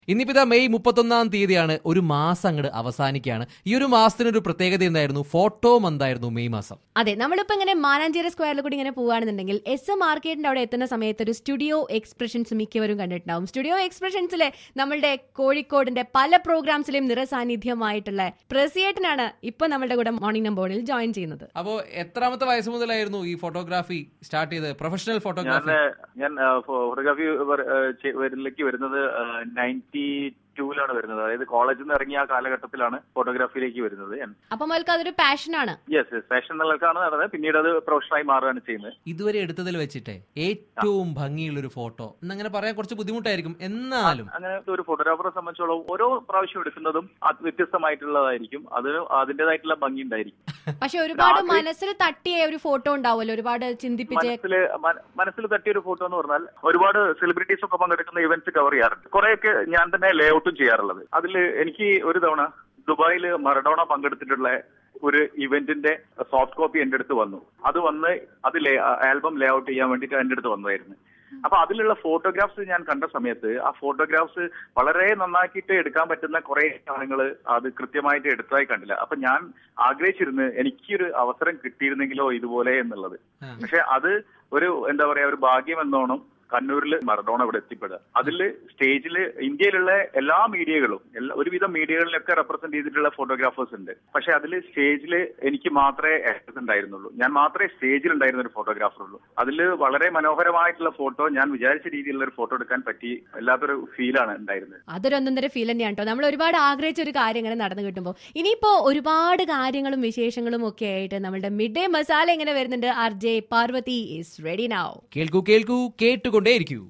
ഇന്നിപ്പോ ഇതാ മെയ് മുപ്പത്തൊന്നാം തീയതിയാണ് ഒരു മാസം അങ്ങോട്ട് അവസാനിക്കുകയാണ് ഈ ഒരു മാസത്തിന് ഒരു പ്രത്യേകത എന്തായിരുന്നു ഫോട്ടോ മന്തായിരുന്നു മെയ് മാസം അതെ നമ്മളിപ്പോ ഇങ്ങനെ മാനാഞ്ചേരി സ്ക്വയറിൽ കൂടി ഇങ്ങനെ പോവുകയാണെന്നുണ്ടെങ്കിൽ എസ് എം മാർക്കറ്റിന്റെ അവിടെ എത്തുന്ന സമയത്ത് ഒരു സ്റ്റുഡിയോ എക്സ്പ്രഷൻസ് മിക്കവരും കണ്ടിട്ടുണ്ടാവും സ്റ്റുഡിയോ എക്സ്പ്രഷൻസിലെ നമ്മളുടെ കോഴിക്കോടിന്റെ പല പ്രോഗ്രാംസിലെയും നിറസാന്നിധ്യമായിട്ടുള്ള പ്രസിയേട്ടനാണ് ഇപ്പൊ നമ്മളുടെ കൂടെ മോർണിംഗ് നമ്പോണിൽ ജോയിൻ ചെയ്യുന്നത് അപ്പോ എത്രാമത്തെ വയസ്സ് മുതലായിരുന്നു ഈ ഫോട്ടോഗ്രാഫി സ്റ്റാർട്ട് ചെയ്തത് പ്രൊഫഷണൽ ഞാൻ ഫോട്ടോഗ്രാഫി ഞാൻ ഫോട്ടോഗ്രാഫി വരിലേക്ക് വരുന്നത് നയൻറ്റി ടൂലാണ് വരുന്നത് അതായത് കോളേജിൽ നിന്ന് ഇറങ്ങിയ ആ കാലഘട്ടത്തിലാണ് ഫോട്ടോഗ്രാഫിയിലേക്ക് വരുന്നത് ഞാൻ അപ്പൊ മുതൽക്ക് അതൊരു പാഷനാണ് യെസ് ഫാഷൻ എന്നുള്ളതാണ് നടന്നത് പിന്നീട് അത് പ്രൊഫഷനായി മാറുകയാണ് ചെയ്യുന്നത് ഇതുവരെ എടുത്തതിൽ വെച്ചിട്ട് ഏറ്റവും ഭംഗിയുള്ള ഒരു ഫോട്ടോ എന്നങ്ങനെ പറയാൻ കുറച്ച് ബുദ്ധിമുട്ടായിരിക്കും എന്നാലും അങ്ങനെ ഒരു ഫോട്ടോഗ്രാഫറെ സംബന്ധിച്ചോളം ഓരോ പ്രാവശ്യം എടുക്കുന്നതും അത് വ്യത്യസ്തമായിട്ടുള്ളതായിരിക്കും അതിന് അതിന്റേതായിട്ടുള്ള ഭംഗി ഉണ്ടായിരിക്കും പക്ഷെ ഒരുപാട് ആഗ്രഹി- മനസ്സിൽ തട്ടിയ ഒരു ഫോട്ടോ ഉണ്ടാവുമല്ലോ ഒരുപാട് ചിന്തിപ്പിച്ച് മനസ്സിൽ മനസ്സിൽ തട്ടിയ ഒരു ഫോട്ടോ എന്ന് പറഞ്ഞാൽ ഒരുപാട് സെലിബ്രിറ്റീസ് ഒക്കെ പങ്കെടുക്കുന്ന ഇവന്റ്സ് കവർ ചെയ്യാറുണ്ട് കുറെയൊക്കെ ഞാൻ തന്നെ ലേഔട്ടും ചെയ്യാറുള്ളത് അതിൽ എനിക്ക് ഒരു തവണ ദുബായിൽ മറഡോണ പങ്കെടുത്തിട്ടുള്ള ഒരു ഇവന്റിന്റെ സോഫ്റ്റ് കോപ്പി എന്റെ അടുത്ത് വന്നു അത് വന്ന് അത് ആൽബം ലേഔട്ട് ചെയ്യാൻ വേണ്ടിയിട്ട് എന്റെ അടുത്ത് വന്നതായിരുന്നു അപ്പൊ അതിലുള്ള ഫോട്ടോഗ്രാഫ്സ് ഞാൻ കണ്ട സമയത്ത് ആ ഫോട്ടോഗ്രാഫ്സ് വളരെ നന്നാക്കിയിട്ട് എടുക്കാൻ പറ്റുന്ന കുറെ കാര്യങ്ങൾ അത് കൃത്യമായിട്ട് എടുത്തതായി കണ്ടില്ല അപ്പൊ ഞാൻ ആഗ്രഹിച്ചിരുന്നു എനിക്കൊരു അവസരം കിട്ടിയിരുന്നെങ്കിലോ ഇതുപോലെ എന്നുള്ളത് ആ. പക്ഷെ അത് ഒരു എന്താ പറയാ ഒരു ഭാഗ്യം എന്നോണം കണ്ണൂരിൽ മറഡോണ ഇവിടെ എത്തിപ്പെടുക അതിൽ സ്റ്റേജിൽ ഇന്ത്യയിലുള്ള എല്ലാ മീഡിയകളും എല്ലാ ഒരുവിധം മീഡിയകളിലൊക്കെ റെപ്രസെന്റ് ചെയ്തിട്ടുള്ള ഫോട്ടോഗ്രാഫേഴ്സ് ഉണ്ട് പക്ഷെ അതിൽ സ്റ്റേജിൽ എനിക്ക് മാത്രമേ ആക്സസ് ഉണ്ടായിരുന്നുള്ളൂ ഞാൻ മാത്രമേ സ്റ്റേജിൽ ഉണ്ടായിരുന്ന ഒരു ഫോട്ടോഗ്രാഫർ ഉള്ളൂ അതിൽ വളരെ മനോഹരമായിട്ടുള്ള ഫോട്ടോ ഞാൻ വിചാരിച്ച രീതിയിലുള്ള ഒരു ഫോട്ടോ എടുക്കാൻ പറ്റി വല്ലാത്തൊരു ഫീലാണ് ഉണ്ടായിരുന്നത് അതൊരു ഒന്നൊന്നര ഫീൽ തന്നെയാണ് കേട്ടോ നമ്മൾ ഒരുപാട് ആഗ്രഹിച്ച ഒരു കാര്യം ഇങ്ങനെ നടന്നു കിട്ടുമ്പോൾ ഇനിയിപ്പോ ഒരുപാട് കാര്യങ്ങളും വിശേഷങ്ങളും ഒക്കെ ആയിട്ട് നമ്മുടെ മിഡ് ഡേ മസാല ഇങ്ങനെ വരുന്നുണ്ട് R J Parvathi is ready now കേൾക്കൂ കേൾക്കൂ കേട്ടുകൊണ്ടേയിരിക്കൂ